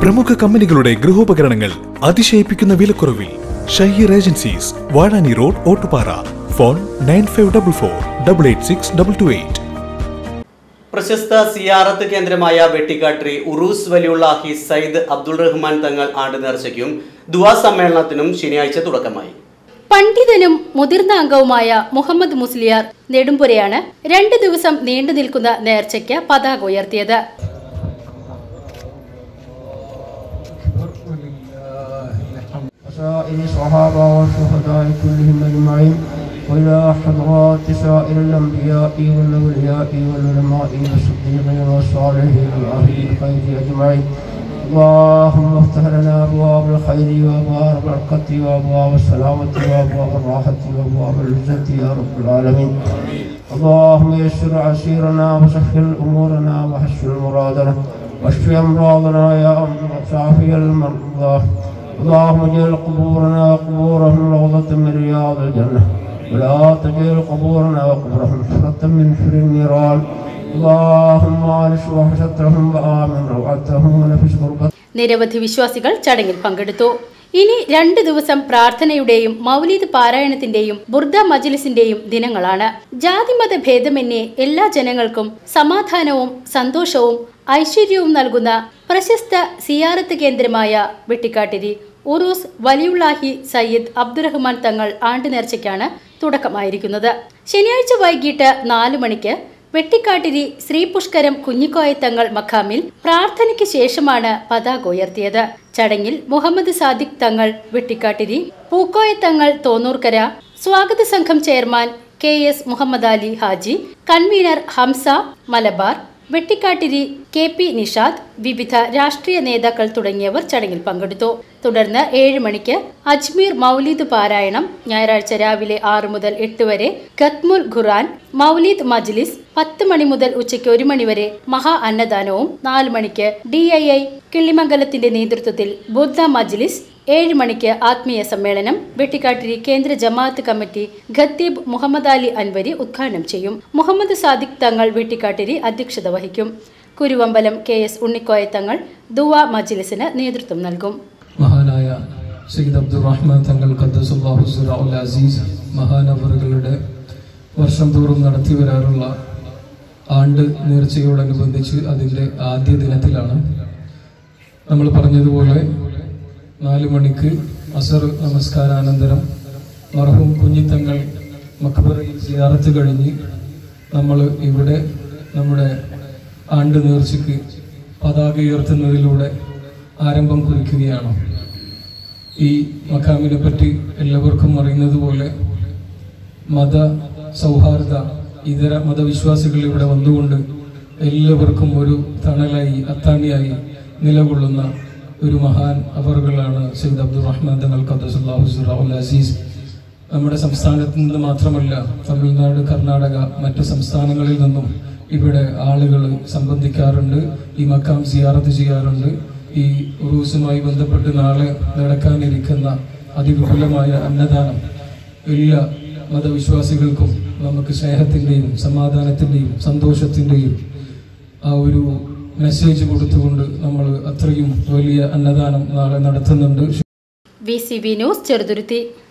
പ്രമുഖ കമ്പനികളുടെ ഗൃഹോപകരണങ്ങൾ അതിശയിപ്പിക്കുന്ന വിലക്കുറവിൽ Shaheer agencies Vazhani road Ottupara phone nine five double four double eight six double two eight പ്രശസ്ത സിയാറത്ത് കേന്ദ്രമായ വെട്ടിക്കാട്ടിരി ഉറൂസ് വലിയുള്ളാഹി സയ്യിദ് അബ്ദുൾ റഹ്മാൻ തങ്ങൾ ആണ്ട് നേർച്ചയ്ക്കും ദുവാ സമ്മേളനത്തിനും ശനിയാഴ്ച തുടക്കമായി പണ്ഡിതനും മുതിർന്ന അംഗവുമായ മുഹമ്മദ് മുസ്ലിയാർ നെടുമ്പുരയാണ് രണ്ട് ദിവസം നീണ്ടു നിൽക്കുന്ന നേർച്ചയ്ക്ക് പതാക ഉയർത്തിയത് وسائر الصحابة والشهداء كلهم أجمعين وإلى حضرات سائر الأنبياء والأولياء والعلماء والصديقين والصالحين وأهل الخير أجمعين اللهم افتح لنا أبواب الخير وأبواب البركة وأبواب السلامة وأبواب الراحة وأبواب العزة يا رب العالمين اللهم يسر عسيرنا وسهل أمورنا وحسن مرادنا واشف أمراضنا يا شافي المرضى اللهم اجعل قبورنا وقبورهم روضة من رياض الجنة ولا تجعل قبورنا وقبورهم حفرة من حر النيران اللهم عالج وحشتهم وآمن روعتهم ونفس غربتهم നിരവധി വിശ്വാസികൾ ചടങ്ങിൽ പങ്കെടുത്തു ഇനി രണ്ട് ദിവസം പ്രാർത്ഥനയുടെയും മൗലീദ് പാരായണത്തിന്റെയും ബുർദ മജ്ലിസിന്റെയും ദിനങ്ങളാണ് ജാതിമത ഭേദമന്യേ എല്ലാ ജനങ്ങൾക്കും സമാധാനവും സന്തോഷവും ഐശ്വര്യവും നൽകുന്ന പ്രശസ്ത സിയാറത്ത് കേന്ദ്രമായ വെട്ടിക്കാട്ടിരി ഉറൂസ് വലിയുള്ളാഹി സയ്യിദ് അബ്ദുറഹ്മാൻ തങ്ങൾ ആണ്ട് നേർച്ചയ്ക്കാണ് തുടക്കമായിരിക്കുന്നത് ശനിയാഴ്ച വൈകിട്ട് നാലു മണിക്ക് വെട്ടിക്കാട്ടിരി ശ്രീപുഷ്കരം കുഞ്ഞിക്കോയ തങ്ങൾ മഖാമിൽ പ്രാർത്ഥനയ്ക്ക് ശേഷമാണ് പതാക ഉയർത്തിയത് ചടങ്ങിൽ മുഹമ്മദ് സാദിഖ് തങ്ങൾ വെട്ടിക്കാട്ടിരി പൂക്കോയ തങ്ങൾ തോന്നൂർക്കര സ്വാഗത സംഘം chairman K S Muhammad Ali Haji convener Hamza Malabar Vettikattiri K P Nishad വിവിധ രാഷ്ട്രീയ നേതാക്കൾ തുടങ്ങിയവർ ചടങ്ങിൽ പങ്കെടുത്തു തുടർന്ന് ഏഴ് മണിക്ക് അജ്മീർ മൗലീദ് പാരായണം ഞായറാഴ്ച രാവിലെ ആറ് മുതൽ എട്ട് വരെ ഖത്മുൽ ഖുറാൻ മൗലീദ് മജ്ലിസ് പത്ത് മണി മുതൽ ഉച്ചയ്ക്ക് ഒരു മണി വരെ മഹാ അന്നദാനവും നാല് മണിക്ക് ഡി ഐ ഐ കിള്ളിമംഗലത്തിന്റെ നേതൃത്വത്തിൽ ബുദ്ധ മജ്ലിസ് ഏഴ് മണിക്ക് ആത്മീയ സമ്മേളനം വെട്ടിക്കാട്ടിരി കേന്ദ്ര ജമാഅത്ത് കമ്മിറ്റി ഖത്തീബ് മുഹമ്മദ് അലി അൻവരി ഉദ്ഘാടനം ചെയ്യും മുഹമ്മദ് സാദിഖ് തങ്ങൾ വെട്ടിക്കാട്ടിരി അധ്യക്ഷത വഹിക്കും കുരുവമ്പലം കെ എസ് ഉണ്ണിക്കോയ തങ്ങൾ ദുവ മജ്ലിസിന് നേതൃത്വം നൽകും മഹാനായ സയ്യിദ് അബ്ദുറഹ്മാൻ തങ്ങൾ ഖദ്ദസുല്ലാഹുസുൽ അസീസ് മഹാനവറുകളുടെ വർഷം തോറും നടത്തി വരാറുള്ള ആണ്ട് നേർച്ചയോടനുബന്ധിച്ച് അതിൻ്റെ ആദ്യ ദിനത്തിലാണ് നമ്മൾ പറഞ്ഞതുപോലെ നാല് മണിക്ക് അസർ നമസ്കാരാനന്തരം മർഹൂം കുഞ്ഞിത്തങ്ങൾ മക്ബറയിൽ സിയാറത്ത് കഴിഞ്ഞ് നമ്മൾ ഇവിടെ നമ്മുടെ ആണ്ട് നേർച്ചയ്ക്ക് പതാക ഉയർത്തുന്നതിലൂടെ ആരംഭം കുറിക്കുകയാണ് ഈ മക്കാമിനെ പറ്റി എല്ലാവർക്കും അറിയുന്നത് പോലെ മത സൗഹാർദ്ദ ഇതര മതവിശ്വാസികൾ ഇവിടെ വന്നുകൊണ്ട് എല്ലാവർക്കും ഒരു തണലായി അത്താണിയായി നിലകൊള്ളുന്ന ഒരു മഹാൻ അവറുകളാണ് സയ്യിദ് അബ്ദുറഹ്മാൻ തങ്ങൾ ഖദ്ദസുല്ലാഹുസുൽ അസീസ് നമ്മുടെ സംസ്ഥാനത്ത് നിന്ന് മാത്രമല്ല തമിഴ്നാട് കർണാടക മറ്റ് സംസ്ഥാനങ്ങളിൽ നിന്നും ഇവിടെ ആളുകൾ സംബന്ധിക്കാറുണ്ട് ഈ മക്കാം സിയാറത്ത് ചെയ്യാറുണ്ട് ഈ ഉറൂസുമായി ബന്ധപ്പെട്ട് നാളെ നടക്കാനിരിക്കുന്ന അതിവിപുലമായ അന്നദാനം എല്ലാ മതവിശ്വാസികൾക്കും നമുക്ക് സ്നേഹത്തിൻ്റെയും സമാധാനത്തിൻ്റെയും സന്തോഷത്തിൻ്റെയും ആ ഒരു മെസ്സേജ് കൊടുത്തുകൊണ്ട് നമ്മൾ അത്രയും വലിയ അന്നദാനം നാളെ നടത്തുന്നുണ്ട് V C B news Cheruthuruthy